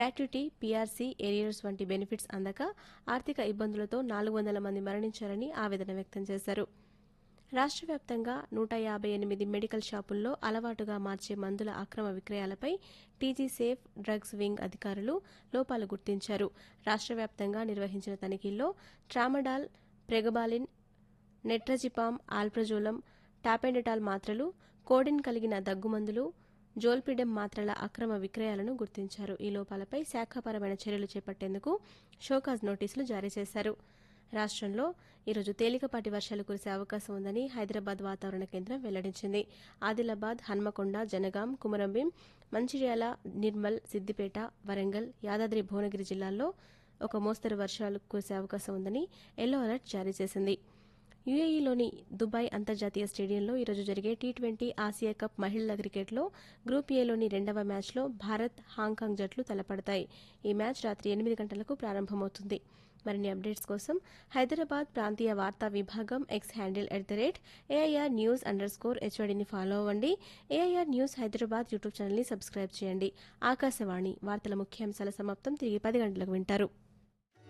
gratuity PRC arrears వంటి benefits అందక ఆర్థిక ఇబ్బందులతో నాలుగు వందల మంది మరణించారని ఆవేదన వ్యక్తం చేశారు రాష్ట్ర వ్యాప్తంగా నూట యాభై ఎనిమిది మెడికల్ షాపుల్లో అలవాటుగా మార్చే మందుల అక్రమ విక్రయాలపై టీజీ సేఫ్ డ్రగ్స్ వింగ్ అధికారులు లోపాలు గుర్తించారు రాష్ట్ర వ్యాప్తంగా నిర్వహించిన తనిఖీల్లో ట్రామడాల్ ప్రెగబాలిన్ నెట్రజిపామ్ ఆల్ప్రజోలం టాపెండటాల్ మాత్రలు కోడిన్ కలిగిన దగ్గుమందులు జోల్పిడెం మాత్రల అక్రమ విక్రయాలను గుర్తించారు ఈ లోపాలపై శాఖాపరమైన చర్యలు చేపట్టేందుకు షోకాజ్ నోటీసులు జారీ చేశారు రాష్ట్రంలో ఈరోజు తేలికపాటి వర్షాలు కురిసే అవకాశం ఉందని హైదరాబాద్ వాతావరణ కేంద్రం వెల్లడించింది ఆదిలాబాద్ హన్మకొండ జనగాం కుమరంభీం మంచిర్యాల నిర్మల్ సిద్దిపేట వరంగల్ యాదాద్రి భువనగిరి జిల్లాల్లో ఒక మోస్తరు వర్షాలు కురిసే అవకాశం ఉందని ఎల్లో అలర్ట్ జారీ చేసింది యుఏఈలోని దుబాయ్ అంతర్జాతీయ స్టేడియంలో ఈరోజు జరిగే టీ ట్వంటీ ఆసియా కప్ మహిళల క్రికెట్లో గ్రూప్ ఏలోని రెండవ మ్యాచ్లో భారత్ హాంకాంగ్ జట్లు తలపడతాయి ఈ మ్యాచ్ రాత్రి ఎనిమిది గంటలకు ప్రారంభమవుతుంది మరిన్ని అప్డేట్స్ కోసం హైదరాబాద్ ప్రాంతీయ వార్తా విభాగం X handle at the rate AIR news underscore స్కోర్ హెచ్ఓడిని ఫాలో అవ్వండి ఏఐఆర్ న్యూస్ హైదరాబాద్ యూట్యూబ్ ఛానల్ని సబ్స్క్రైబ్ చేయండి ఆకాశవాణి వార్తల ముఖ్యాంశాల సమాప్తం తిరిగి పది గంటలకు వింటారు